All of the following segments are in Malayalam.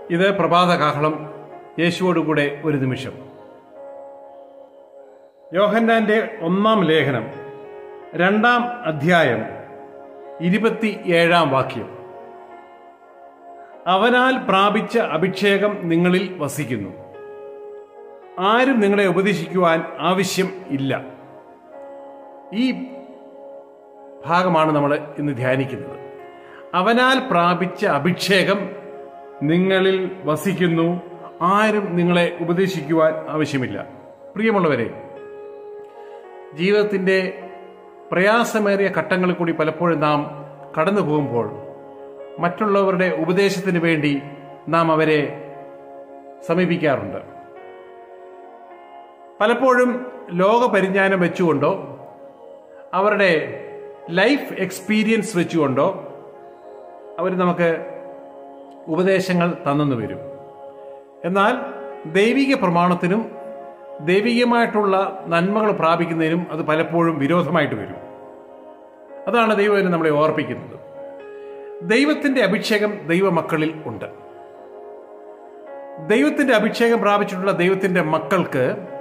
ഇത് പ്രഭാത കാഹളം യേശുവോടുകൂടെ ഒരു നിമിഷം യോഹന്നാന്റെ ഒന്നാം ലേഖനം രണ്ടാം അധ്യായം ഇരുപത്തി ഏഴാം വാക്യം അവനാൽ പ്രാപിച്ച അഭിഷേകം നിങ്ങളിൽ വസിക്കുന്നു ആരും നിങ്ങളെ ഉപദേശിക്കുവാൻ ആവശ്യം ഇല്ല ഈ ഭാഗമാണ് നമ്മൾ ഇന്ന് ധ്യാനിക്കുന്നത് അവനാൽ പ്രാപിച്ച അഭിഷേകം നിങ്ങളിൽ വസിക്കുന്നു ആരും നിങ്ങളെ ഉപദേശിക്കുവാൻ ആവശ്യമില്ല പ്രിയമുള്ളവരെ ജീവിതത്തിൻ്റെ പ്രയാസമേറിയ ഘട്ടങ്ങളിൽ കൂടി പലപ്പോഴും നാം കടന്നു പോകുമ്പോൾ മറ്റുള്ളവരുടെ ഉപദേശത്തിന് വേണ്ടി നാം അവരെ സമീപിക്കാറുണ്ട് പലപ്പോഴും ലോകപരിജ്ഞാനം വെച്ചുകൊണ്ടോ അവരുടെ ലൈഫ് എക്സ്പീരിയൻസ് വെച്ചുകൊണ്ടോ അവർ നമുക്ക് ഉപദേശങ്ങൾ തന്നെന്ന് വരും എന്നാൽ ദൈവിക പ്രമാണത്തിനും ദൈവികമായിട്ടുള്ള നന്മകൾ പ്രാപിക്കുന്നതിനും അത് പലപ്പോഴും വിരോധമായിട്ട് വരും അതാണ് ദൈവം നമ്മളെ ഓർപ്പിക്കുന്നത് ദൈവത്തിന്റെ അഭിഷേകം ദൈവമക്കളിൽ ഉണ്ട് ദൈവത്തിന്റെ അഭിഷേകം പ്രാപിച്ചിട്ടുള്ള ദൈവത്തിന്റെ മക്കൾക്ക്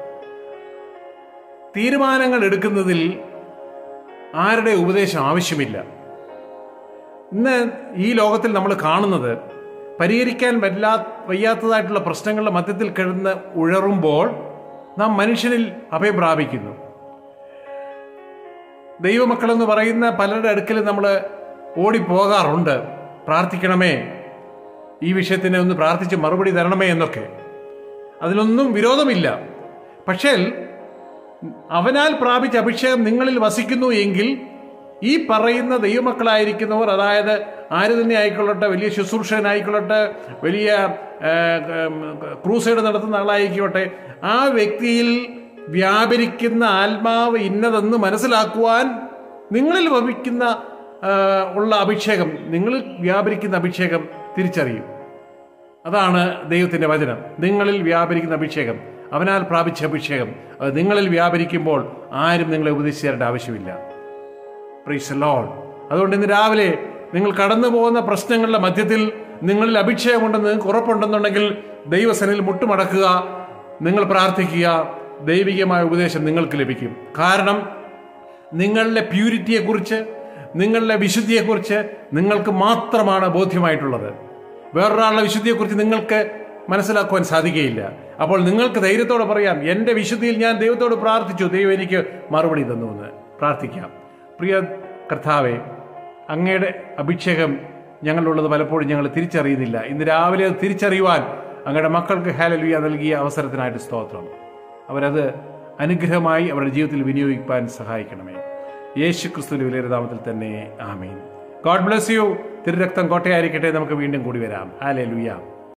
തീരുമാനങ്ങൾ എടുക്കുന്നതിൽ ആരുടെ ഉപദേശം ആവശ്യമില്ല ഇന്ന് ഈ ലോകത്തിൽ നമ്മൾ കാണുന്നത് പരിഹരിക്കാൻ വല്ലാ വയ്യാത്തതായിട്ടുള്ള പ്രശ്നങ്ങളുടെ മധ്യത്തിൽ കിടന്ന് ഉഴറുമ്പോൾ നാം മനുഷ്യനിൽ അഭയം പ്രാപിക്കുന്നു ദൈവമക്കളെന്ന് പറയുന്ന പലരുടെ അടുക്കൽ നമ്മൾ ഓടിപ്പോകാറുണ്ട് പ്രാർത്ഥിക്കണമേ ഈ വിഷയത്തിന് ഒന്ന് പ്രാർത്ഥിച്ച് മറുപടി തരണമേ എന്നൊക്കെ അതിലൊന്നും വിരോധമില്ല പക്ഷേ അവനാൽ പ്രാപിച്ച അഭിഷേകം നിങ്ങളിൽ വസിക്കുന്നു എങ്കിൽ ഈ പറയുന്ന ദൈവമക്കളായിരിക്കുന്നവർ അതായത് ആര് തന്നെ ആയിക്കൊള്ളട്ടെ വലിയ ശുശ്രൂഷകനായിക്കൊള്ളട്ടെ വലിയ ക്രൂസൈഡ് നടത്തുന്ന ആളായിക്കോട്ടെ ആ വ്യക്തിയിൽ വ്യാപരിക്കുന്ന ആത്മാവ് ഇന്നതെന്ന് മനസ്സിലാക്കുവാൻ നിങ്ങളിൽ ഭവിക്കുന്ന ഉള്ള അഭിഷേകം നിങ്ങളിൽ വ്യാപരിക്കുന്ന അഭിഷേകം തിരിച്ചറിയും അതാണ് ദൈവത്തിന്റെ വചനം നിങ്ങളിൽ വ്യാപരിക്കുന്ന അഭിഷേകം അവനാൽ പ്രാപിച്ച അഭിഷേകം അത് നിങ്ങളിൽ വ്യാപരിക്കുമ്പോൾ ആരും നിങ്ങളെ ഉപദേശിച്ചു തരേണ്ട ആവശ്യമില്ല പ്രീസ് ലോഡ് അതുകൊണ്ട് ഇന്ന് രാവിലെ നിങ്ങൾ കടന്നു പോകുന്ന പ്രശ്നങ്ങളുടെ മധ്യത്തിൽ നിങ്ങളിൽ അഭിഷേകമുണ്ടെന്ന് നിങ്ങൾക്ക് ഉറപ്പുണ്ടെന്നുണ്ടെങ്കിൽ ദൈവസനിൽ മുട്ടുമടക്കുക നിങ്ങൾ പ്രാർത്ഥിക്കുക ദൈവികമായ ഉപദേശം നിങ്ങൾക്ക് ലഭിക്കും കാരണം നിങ്ങളുടെ പ്യൂരിറ്റിയെക്കുറിച്ച് നിങ്ങളുടെ വിശുദ്ധിയെക്കുറിച്ച് നിങ്ങൾക്ക് മാത്രമാണ് ബോധ്യമായിട്ടുള്ളത് വേറൊരാളുടെ വിശുദ്ധിയെക്കുറിച്ച് നിങ്ങൾക്ക് മനസ്സിലാക്കുവാൻ സാധിക്കുകയില്ല അപ്പോൾ നിങ്ങൾക്ക് ധൈര്യത്തോടെ പറയാം എൻ്റെ വിശുദ്ധിയിൽ ഞാൻ ദൈവത്തോട് പ്രാർത്ഥിച്ചു ദൈവം എനിക്ക് മറുപടി തന്നു എന്ന് പ്രാർത്ഥിക്കാം പ്രിയ കർത്താവെ അങ്ങയുടെ അഭിഷേകം ഞങ്ങളുള്ളത് പലപ്പോഴും ഞങ്ങൾ തിരിച്ചറിയുന്നില്ല ഇന്ന് രാവിലെ അത് തിരിച്ചറിയുവാൻ അങ്ങയുടെ മക്കൾക്ക് ഹാലലുയ നൽകിയ അവസരത്തിനായിട്ട് സ്തോത്രം അവരത് അനുഗ്രഹമായി അവരുടെ ജീവിതത്തിൽ വിനിയോഗിക്കാൻ സഹായിക്കണമേ യേശു ക്രിസ്തുവിന്റെ വിലയുടെ നാമത്തിൽ തന്നെ ആമീൻ ഗോഡ് ബ്ലസ് യു തിരുരക്തം കോട്ടയായിരിക്കട്ടെ നമുക്ക് വീണ്ടും കൂടി വരാം ഹാലേ ലുയ്യ